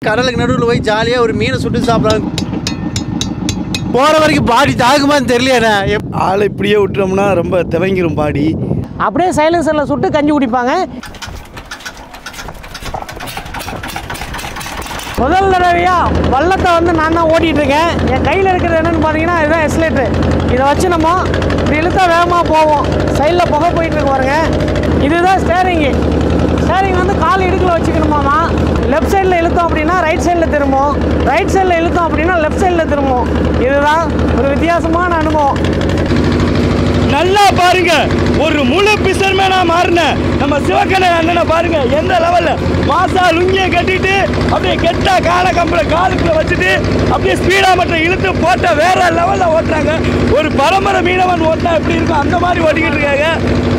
கடலுக்கு நடுவில் போய் ஜாலியாக ஒரு மீனை சுட்டு சாப்பிடலாம் போகிற வரைக்கும் பாடி தாகுமான்னு தெரியலையாண்ணே எப்- ஆளை இப்படியே விட்டுறோம்னா ரொம்ப திவங்கிரும் பாடி அப்படியே சைலன்சரில் சுட்டு கஞ்சி குடிப்பாங்க முதல் தடவையாக வள்ளத்தை வந்து நான் தான் ஓட்டிகிட்டு இருக்கேன் என் கையில் இருக்கிறது என்னென்னு பார்த்தீங்கன்னா இதுதான் எஸ்லேட்ரு இதை வச்சு நம்ம இப்படி இழுத்தா வேகமாக போவோம் சைடில் புகை போயிட்டு இருக்கு பாருங்க இதுதான் ஸ்டேரிங்கு ஸ்டேரிங் வந்து கால் இடுக்கில் வச்சுக்கணுமாமா லெஃப்ட் சைடில் இழுத்தோம் அப்படின்னா ரைட் சைடில் திரும்பும் ரைட் சைடில் இழுத்தோம் அப்படின்னா லெஃப்ட் சைடில் திரும்பும் இதுதான் ஒரு வித்தியாசமான அனுபவம் நல்லா பாருங்க ஒரு முழு பிசர்மேனா மாறின நம்ம சிவக்கண்ண அண்ணனை பாருங்க எந்த லெவல்ல மாசா லுங்கியை கட்டிட்டு அப்படியே கெட்டா கால கம்பள காலுக்குள்ள வச்சுட்டு அப்படியே ஸ்பீடா மட்டும் இழுத்து போட்ட வேற லெவல்ல ஓட்டுறாங்க ஒரு பரம்பரை மீனவன் ஓட்டினா எப்படி இருக்கும் அந்த மாதிரி ஓட்டிக்கிட்டு இருக்காங்க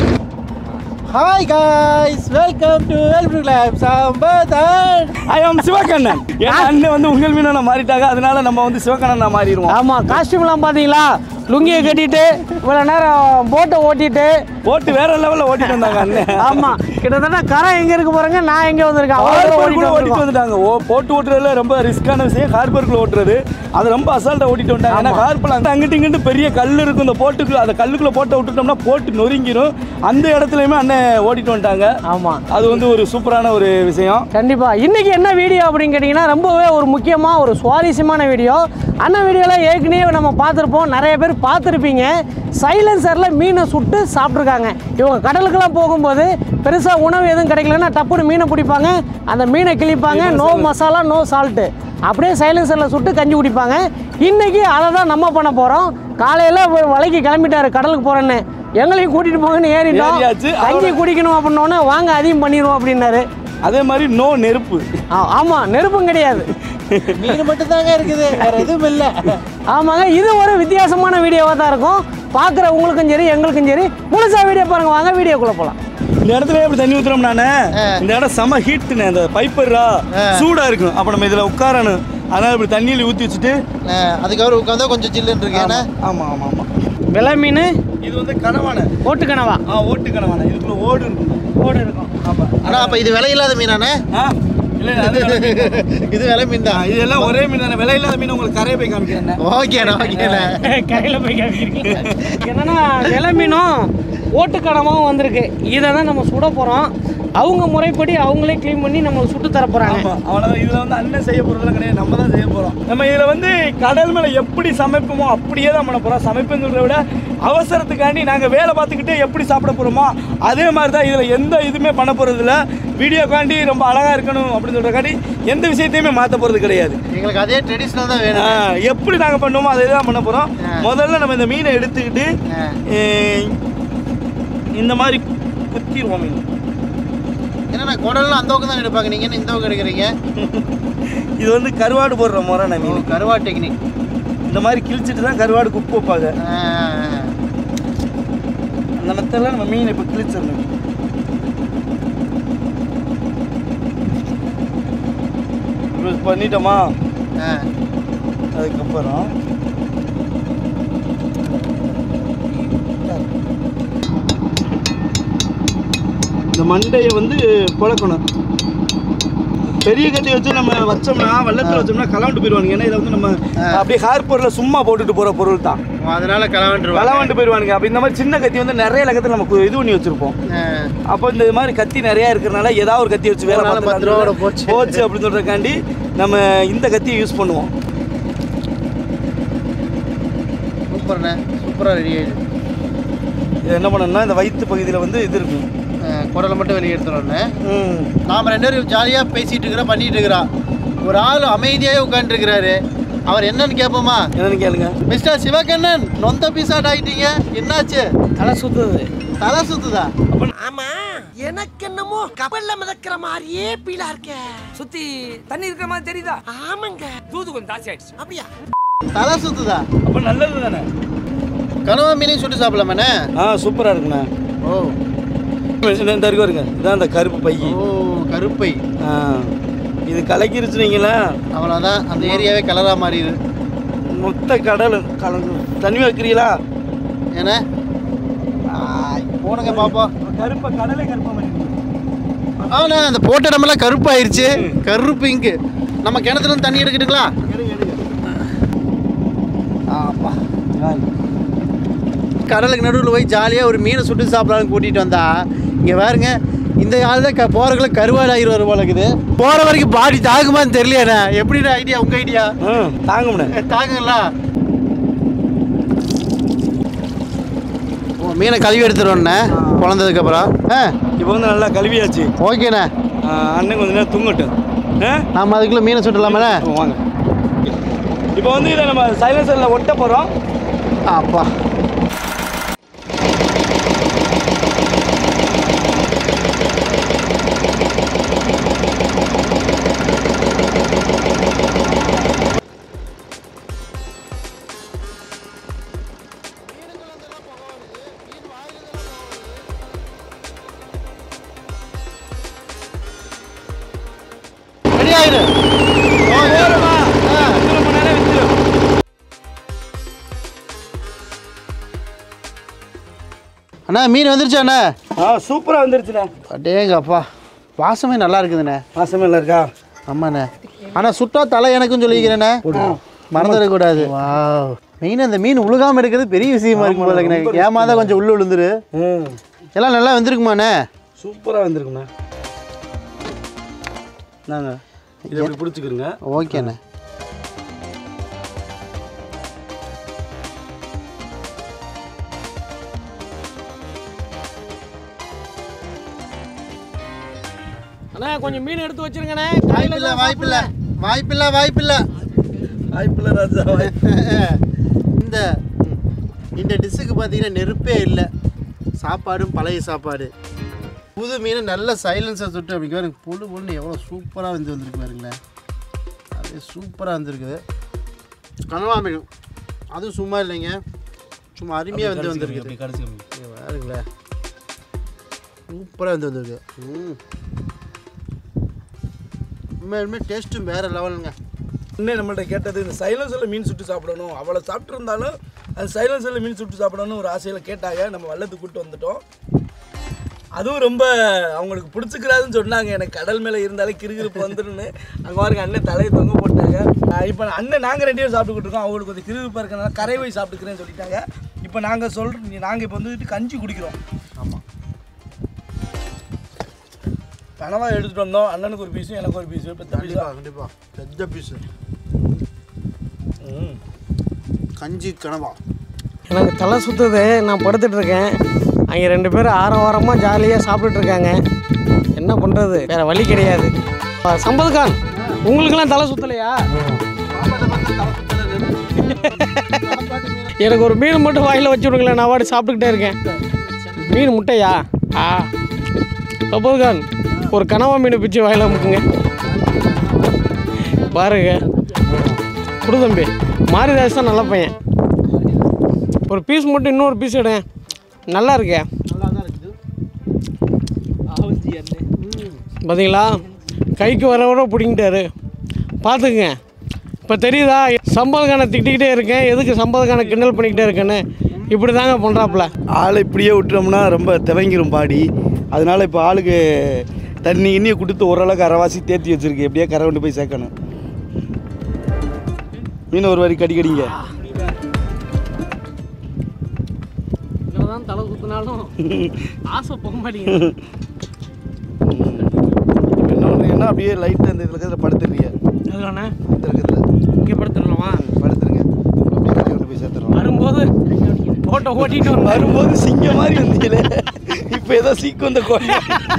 hi guys welcome to welcome clap Sambathan I am Sivakannan என் அண்ணன் வந்து உங்கள் மீனவனை மாறிட்டாங்க அதனால நம்ம வந்து சிவக்கண்ணன் மாறிடுவோம் ஆமாம் காஸ்டியூம்லாம் பார்த்தீங்களா லுங்கியை கட்டிட்டு இவ்வளோ நேரம் போட்டை ஓட்டிட்டு ஓட்டு வேற லெவல்ல ஓட்டிட்டு வந்தாங்க அண்ணன் ஆமாம் கிட்டத்தட்ட கரை எங்கே இருக்கு பாருங்க நான் எங்கே வந்திருக்கேன் அவ்வளோ தூரம் ஹார்பருக்குள்ள ஓட்டிட்டு ஓட்டிட்டு வந்திருக்கோம். வந்துட்டாங்க ஓ போட்டு ஓட்டுறதுல ரொம்ப ரிஸ்கான விஷயம் ஹார்பருக்குள்ள ஓட்டுறது அது ரொம்ப அசால்ட்டா ஓட்டிட்டு வந்துட்டாங்க ஏன்னா ஹார்பர்ல அந்த அங்கிட்டு இங்கிட்டு பெரிய கல் இருக்கும் இந்த போட்டுக்குள்ள அந்த கல்லுக்குள்ள போட்டு விட்டுட்டோம்னா போட்டு நொறுங்கிரும் அந்த இடத்துலயுமே அண்ணன் ஓட்டிட்டு வந்துட்டாங்க ஆமாம் அது வந்து ஒரு சூப்பரான ஒரு விஷயம் கண்டிப்பா இன்னைக்கு என்ன வீடியோ அப்படின்னு கேட்டிங்கன்னா ரொம்பவே ஒரு முக்கியமாக ஒரு சுவாரஸ்யமான வீடியோ அண்ணன் வீடியோவில் ஏற்கனவே நம்ம பார்த்துருப்போம் நிறைய பேர் பார்த்துருப்பீங்க சைலன்சரில் மீனை சுட்டு சாப்பிட்ருக்காங்க இவங்க கடலுக்கெல்லாம் போகும்போது பெருசாக உணவு எதுவும் கிடைக்கலன்னா டப்புன்னு மீனை பிடிப்பாங்க அந்த மீனை கிழிப்பாங்க நோ மசாலா நோ சால்ட்டு அப்படியே சைலன்சரில் சுட்டு கஞ்சி குடிப்பாங்க இன்னைக்கு அதை தான் நம்ம பண்ண போகிறோம் காலையில் ஒரு வலைக்கு கிளம்பிட்டாரு கடலுக்கு போகிறேன்னு எங்களையும் கூட்டிகிட்டு போங்கன்னு ஏறிட்டோம் ஏறியாச்சு. கஞ்சி குடிக்கணும் அப்படின்னோடனே வாங்க அதையும் பண்ணிடுவோம் அப்படின்னாரு அதே மாதிரி நோ நெருப்பு ஆ- ஆமா நெருப்பும் கிடையாது மீன் மட்டும் தாங்க இருக்குது வேற எதுவும் இல்லை ஆமாங்க இது ஒரு வித்தியாசமான வீடியோவாக தான் இருக்கும் பார்க்குற உங்களுக்கும் சரி எங்களுக்கும் சரி முழுசா வீடியோ பாருங்க வாங்க வீடியோக்குள்ளே போகலாம் இந்த இடத்துல எப்படி தண்ணி ஊத்துறோம் நானே இந்த இடம் செம ஹீட்டுன்னு அந்த பைப்பர்ரா சூடா இருக்கும் அப்ப நம்ம இதுல உட்காரணும் அதனால இப்படி தண்ணியில ஊத்தி வச்சுட்டு அதுக்கப்புறம் உட்காந்தா கொஞ்சம் சில்லுன்னு இருக்கு ஏன்னா ஆமா ஆமா ஆமா விலை மீன் இது வந்து கனவான ஓட்டு கனவா ஆ ஓட்டு கனவான இதுக்குள்ள ஓடு இருக்கும் ஓடு இருக்கும் ஆமா ஆனால் அப்போ இது விலையில்லாத மீனானே ஆ இல்ல இல்ல, அது நல்ல மீன். இது விலை மீன் ஆ, தான் இது எல்லாம் ஒரே மீன் தானே விலை இல்லாத மீன் உங்களுக்கு கரையை போய் காமிக்கிறேன் ஓகேண்ணா ஓகேண்ணா கரையில் போய் கேட்குறீங்க என்னன்னா விலை மீனும் ஓட்டு கனவாவும் வந்திருக்கு இதை தான் நம்ம சுட போகிறோம் அவங்க முறைப்படி அவங்களே க்ளீன் பண்ணி நம்மளுக்கு சுட்டு தர போகிறாங்க ஆமா அவ்வளவுதான் இதுல வந்து அண்ணன் செய்ய போறதுலாம் கிடையாது நம்ம தான் செய்ய போறோம் நம்ம இதுல வந்து கடல் மேல எப்படி சமைப்போமோ அப்படியே தான் பண்ண போறோம் சமைப்புங்கிறத விட அவசரத்துக்காண்டி நாங்க வேலை பார்த்துக்கிட்டே எப்படி சாப்பிட போறோமோ அதே மாதிரி தான் இதுல எந்த இதுவுமே பண்ண போறது இல்ல வீடியோக்காண்டி ரொம்ப அழகா இருக்கணும் அப்படின்னு சொல்றக்காண்டி எந்த விஷயத்தையுமே மாத்த போறது கிடையாது எங்களுக்கு அதே ட்ரெடிஷ்னல் தான் ஆ, வேணும் எப்படி நாங்க பண்ணுவோமோ அதே தான் பண்ண போறோம் முதல்ல நம்ம இந்த மீனை எடுத்துக்கிட்டு ஆ. ஏ, இந்த மாதிரி குத்திடுவோம் மீன் என்னண்ணா குடல்லாம் அந்த பக்கம் தான் எடுப்பாங்க நீங்கள் என்ன இந்த பக்கம் எடுக்கிறீங்க இது வந்து கருவாடு போடுற முறை மீன் கருவா டெக்னிக் இந்த மாதிரி கிழிச்சிட்டு தான் கருவாடு குப்பு வைப்பாங்க அந்த மெத்தடில் நம்ம மீன் இப்போ கிழிச்சிடணும் இப்போ பண்ணிட்டோமா அதுக்கப்புறம் இந்த மண்டையை வந்து குழக்கணும் பெரிய கத்தி வச்சு நம்ம வச்சோம்னா வெள்ளத்தில் வச்சோம்னா கலவண்டு போயிடுவானுங்க ஏன்னா இதை வந்து நம்ம அப்படியே ஹார்பரில் சும்மா போட்டுட்டு போகிற பொருள் தான் அதனால கலவாண்டுருவா கலவண்டு போயிடுவானுங்க அப்போ இந்த மாதிரி சின்ன கத்தி வந்து நிறைய லக்கத்தில் நம்ம கு- இது பண்ணி வச்சிருப்போம் அப்போ இந்த மாதிரி கத்தி நிறைய இருக்கிறனால ஏதாவது ஒரு கத்தி வச்சு வேலை ஒரு நாள் பத்து பார்த்துக்கலாம் ரூபாவோட போச்சு. போச்சு அப்படின்னு சொல்றதுக்காண்டி நம்ம இந்த கத்தியை யூஸ் பண்ணுவோம் சூப்பர்ண்ணே சூப்பராக ரெடி ஆயிடுது இது என்ன பண்ணணும்னா இந்த வயிற்று பகுதியில் வந்து இது இருக்கும் குடலை மட்டும் வெளியே எடுத்துடணும்னு ம். நாம் ரெண்டு பேரும் ஜாலியாக பேசிகிட்டு இருக்கிறோம் பண்ணிட்டு இருக்கிறோம் ஒரு ஆள் அமைதியாகவே உட்காந்துருக்கிறாரு அவர் என்னன்னு கேட்போமா என்னன்னு கேளுங்க மிஸ்டர் சிவகண்ணன் நொந்த பீஸாட் ஆகிட்டீங்க என்னாச்சு தலை சுத்துது தலை சுத்துதா ஆமா எனக்கு என்னமோ கப்பல்ல மிதக்கிற மாதிரியே பீலா இருக்க சுத்தி தண்ணி இருக்கிற மாதிரி தெரியுதா ஆமாங்க தூது கொஞ்சம் ஜாஸ்தி ஆயிடுச்சு அப்படியா தலை சுத்துதா அப்போ நல்லது தானே கனவா மீனையும் சுட்டு சாப்பிடலாமாண்ணே ஆ சூப்பராக இருக்குண்ணே ஓ இந்த இந்த இருக்கு வருங்க இதான் அந்த கருப்பு பை ஓ கருப்பை ஆ இது கலக்கிருச்சு நீங்களேன் அவ்வளோதான் அந்த ஏரியாவே கலராக மாறிடுது மொத்த கடல் கலந்து தண்ணி வைக்கிறீங்களா ஏன்னா போனுங்க பாப்போம் கருப்பை கடலை கருப்பை மாதிரி ஆனா அந்த போட்ட இடமெல்லாம் கருப்பாயிருச்சு கருப்பு இங்கு நம்ம கிணத்துல இருந்து தண்ணி எடுக்கட்டுங்களா ஆப்பா கடலுக்கு நடுவில் போய் ஜாலியாக ஒரு மீனை சுட்டு சாப்பிடலாம்னு கூட்டிகிட்டு வந்தா இங்கே பாருங்க இந்த ஆள் தான் க போகிறக்குள்ள கருவாடு ஆகிடுவார் போல இருக்குது போகிற வரைக்கும் பாடி தாகுமான்னு தெரியலையாண்ணே எப்படி ஐடியா உங்கள் ஐடியா ம் தாங்க முடியாது தாங்குங்களா ஓ மீனை கழுவி எடுத்துருவோண்ணே குழந்ததுக்கப்புறம் ஆ இப்போ வந்து நல்லா கழுவியாச்சு ஓகேண்ணே ஆ, அண்ணன் கொஞ்ச நேரம் தூங்கட்டும் ஆ நாம் அதுக்குள்ளே மீனை சுட்டுலாமே வாங்க இப்போ வந்து இதை நம்ம சைலன்சரில் ஒட்ட போகிறோம் அப்பா ரெடி ஆயிடு ரொம்ப நேரம் வச்சிடும் அண்ணா மீன் வந்துருச்சா அண்ணா ஆ சூப்பராக வந்துருச்சுண்ணே அடேங்கப்பா வாசமே நல்லா இருக்குதுண்ணே மாசமே இல்லை இருக்கா ஆமாண்ணே ஆனால் சுட்டா தலை எனக்கும் சொல்லிக்கிறேண்ணே மறந்துடக்கூடாது வா மெயின் அந்த மீன் உழுகாமல் இருக்கிறது பெரிய விஷயமா இருக்கும் போல இருக்குண்ணே ஏமாந்தா கொஞ்சம் உள்ள விழுந்துரு ம் எல்லாம் நல்லா வந்திருக்குமாண்ணே சூப்பராக வந்திருக்குண்ணே நாங்க இதை இப்படி பிடிச்சிக்கிறோங்க ஓகேண்ணே அண்ணா கொஞ்சம் மீன் எடுத்து வச்சிருங்கண்ணே வாய்ப்பில்லை வாய்ப்பில்லை வாய்ப்பில்லை வாய்ப்பில்லை வாய்ப்பில்லை ராஜா இந்த இந்த டிஷ்ஷுக்கு பார்த்தீங்கன்னா நெருப்பே இல்லை சாப்பாடும் பழைய சாப்பாடு புது மீன் நல்ல சைலன்ஸாக சுட்டு அப்படி பாருங்க புழு புழுன்னு எவ்வளோ சூப்பராக வந்து வந்திருக்கு பாருங்களேன் அப்படியே சூப்பராக வந்திருக்குது கனவா மீன் அதுவும் சும்மா இல்லைங்க சும்மா அருமையாக வந்து வந்திருக்குது இங்க பாருங்களேன் சூப்பராக வந்து வந்திருக்கு ம் உண்மையுமே டேஸ்ட்டும் வேறு லெவலுங்க இன்னும் நம்மள்ட்ட கேட்டது இந்த சைலன்ஸில் மீன் சுட்டு சாப்பிடணும் அவ்வளோ சாப்பிட்ருந்தாலும் அந்த சைலன்ஸில் மீன் சுட்டு சாப்பிடணும்னு ஒரு ஆசையில் கேட்டாங்க நம்ம வல்லத்துக்கு கூப்பிட்டு வந்துட்டோம் அதுவும் ரொம்ப அவங்களுக்கு பிடிச்சிக்கிறாதுன்னு சொன்னாங்க எனக்கு கடல் மேலே இருந்தாலே கிறுகிறுப்பு வந்துருன்னு அங்கே பாருங்க அண்ணன் தலையை தொங்க போட்டாங்க இப்போ அண்ணன் நாங்கள் ரெண்டு பேரும் சாப்பிட்டுக்கிட்டு இருக்கோம் அவங்களுக்கு கொஞ்சம் கிறுகிறுப்பாக இருக்கனால கரை போய் சாப்பிட்டுக்கிறேன்னு சொல்லிட்டாங்க இப்போ நாங்கள் சொல்கிறோம் நாங்கள் இப்போ வந்துட்டு கஞ்சி குடிக்கிறோம் ஆமாம் கனவா எடுத்துகிட்டு வந்தோம் அண்ணனுக்கு ஒரு பீஸும் எனக்கு ஒரு பீஸு பெத்த பீஸா கண்டிப்பாக கண்டிப்பாக பெத்த பீஸு ம் கஞ்சி கனவா எனக்கு தலை சுற்றுது நான் படுத்துட்டு இருக்கேன் அங்கே ரெண்டு பேரும் ஆரம் வாரமாக ஜாலியாக சாப்பிட்டுட்டு இருக்காங்க என்ன பண்ணுறது வேற வழி கிடையாது ஆ, சம்பத் கான் உங்களுக்கெல்லாம் தலை சுற்றலையா எனக்கு ஒரு மீன் மட்டும் வாயில் வச்சு விடுங்களேன் நான் வாடி சாப்பிட்டுக்கிட்டே இருக்கேன் மீன் முட்டையா ஆ சம்பத் கான் ஒரு கனவா மீன் பிச்சு வாயில் அமுக்குங்க பாருங்க குடு தம்பி மாரிதாஸ் தான் நல்ல பையன் ஒரு பீஸ் மட்டும் இன்னொரு பீஸ் எடுங்க நல்லா இருக்கே நல்லா தான் இருக்குது பார்த்தீங்களா கைக்கு வர வர பிடிங்கிட்டாரு பார்த்துக்குங்க இப்போ தெரியுதா சம்பளக்கான திட்டிக்கிட்டே இருக்கேன் எதுக்கு சம்பளக்கான கிண்டல் பண்ணிக்கிட்டே இருக்கேன்னு இப்படி தாங்க பண்ணுறாப்புல ஆளை இப்படியே விட்டுறோம்னா ரொம்ப திவங்கிரும் பாடி அதனால இப்போ ஆளுக்கு தண்ணி இன்னியை கொடுத்து ஓரளவுக்கு அரைவாசி தேத்தி வச்சிருக்கு எப்படியே கரை கொண்டு போய் சேர்க்கணும் மீன் ஒரு வரி கடி கடிங்க தான் தலை சுற்றினாலும் ஆசை போக மாட்டேங்குது என்ன பண்ணுறீங்கன்னா அப்படியே லைட்டாக இந்த இதில் இருக்கிறதுல படுத்துறீங்க அதுதானே இந்த இருக்கிறதுல இங்கே படுத்துடலாமா படுத்துருங்க அப்படியே கரை கொண்டு போய் சேர்த்துறோம் வரும்போது ஓட்ட ஓட்டிட்டு வரும் வரும்போது சிங்கம் மாதிரி வந்தீங்களே இப்போ ஏதோ சீக்கு வந்த கோழி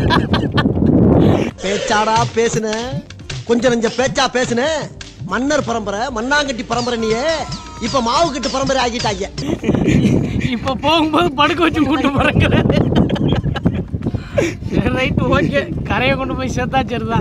பேச்சாடா பேசுன கொஞ்சம் நெஞ்ச பேச்சா பேசுன மன்னர் பரம்பரை மண்ணாங்கட்டி பரம்பரை நீயே இப்ப மாவு கட்டு பரம்பரை ஆகிட்டாங்க இப்போ போகும்போது படுக்க வச்சு கூட்டு போகிறேங்க ரைட்டு ஓகே கரையை கொண்டு போய் சேர்த்தா சரிதான்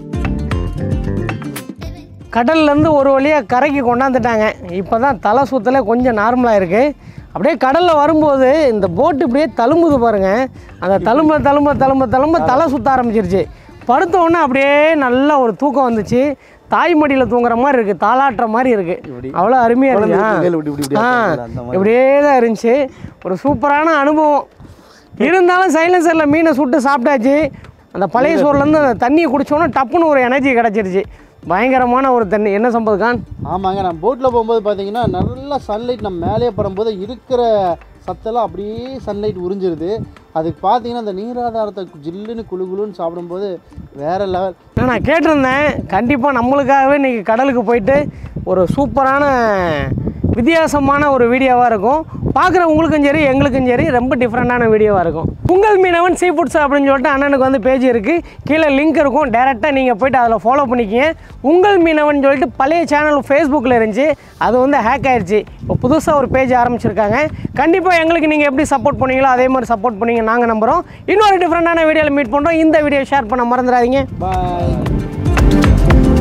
கடல்லேருந்து ஒரு வழியாக கரைக்கு கொண்டாந்துட்டாங்க இப்போ தான் தலை சுத்தல கொஞ்சம் நார்மலாக இருக்குது அப்படியே கடலில் வரும்போது இந்த போட்டு இப்படியே தழும்புது பாருங்க அந்த தழும்ப தழும்ப தழும்ப தழும்ப தலை சுத்த ஆரம்பிச்சிருச்சு படுத்த உடனே அப்படியே நல்ல ஒரு தூக்கம் வந்துச்சு தாய் மடியில் தூங்குற மாதிரி இருக்குது தாளாட்டுற மாதிரி இருக்குது அவ்வளோ அருமையாக குழந்தை கையில இப்படி இப்படி இருக்கு இப்படி ஆ ஆட்டுவாங்கல்ல, அந்த மாதிரி. இப்படியே தான் இருந்துச்சு ஒரு சூப்பரான அனுபவம் இருந்தாலும் சைலன்சரில் மீனை சுட்டு சாப்பிட்டாச்சு அந்த பழைய சோறுலேருந்து அந்த தண்ணியை குடிச்சோன்னே டப்புன்னு ஒரு எனர்ஜி கிடச்சிருச்சு பயங்கரமான ஒரு தண்ணி என்ன சம்பத் கான் ஆமாங்க நான் போட்டில் போகும்போது பார்த்தீங்கன்னா நல்லா சன்லைட் நம்ம மேலே படும்போது இருக்கிற சத்தெல்லாம் அப்படியே சன்லைட் உறிஞ்சிருது அதுக்கு பார்த்தீங்கன்னா அந்த நீராதாரத்தை ஜில்லுன்னு குளு குளுன்னு சாப்பிடும்போது வேற லெவல் நான் கேட்டிருந்தேன் கண்டிப்பாக நம்மளுக்காகவே இன்றைக்கி கடலுக்கு போயிட்டு ஒரு சூப்பரான வித்தியாசமான ஒரு வீடியோவாக இருக்கும் பார்க்குற உங்களுக்கும் சரி எங்களுக்கும் சரி ரொம்ப டிஃப்ரெண்ட்டான வீடியோவாக இருக்கும் உங்கள் மீனவன் சீ ஃபுட்ஸ் அப்படின்னு சொல்லிட்டு அண்ணனுக்கு வந்து பேஜ் இருக்குது கீழே லிங்க் இருக்கும் டேரெக்டாக நீங்கள் போயிட்டு அதில் ஃபாலோ பண்ணிக்கிங்க உங்கள் மீனவன் சொல்லிட்டு பழைய சேனல் ஃபேஸ்புக்கில் இருந்துச்சு அது வந்து ஹேக் ஆயிடுச்சு இப்போ புதுசாக ஒரு பேஜ் ஆரம்பிச்சிருக்காங்க கண்டிப்பாக எங்களுக்கு நீங்கள் எப்படி சப்போர்ட் பண்ணீங்களோ அதே மாதிரி சப்போர்ட் பண்ணீங்க நாங்கள் நம்புகிறோம் இன்னொரு டிஃப்ரெண்ட்டான வீடியோவில் மீட் பண்ணுறோம் இந்த வீடியோ ஷேர் பண்ண மறந்துடாதீங்க பாய்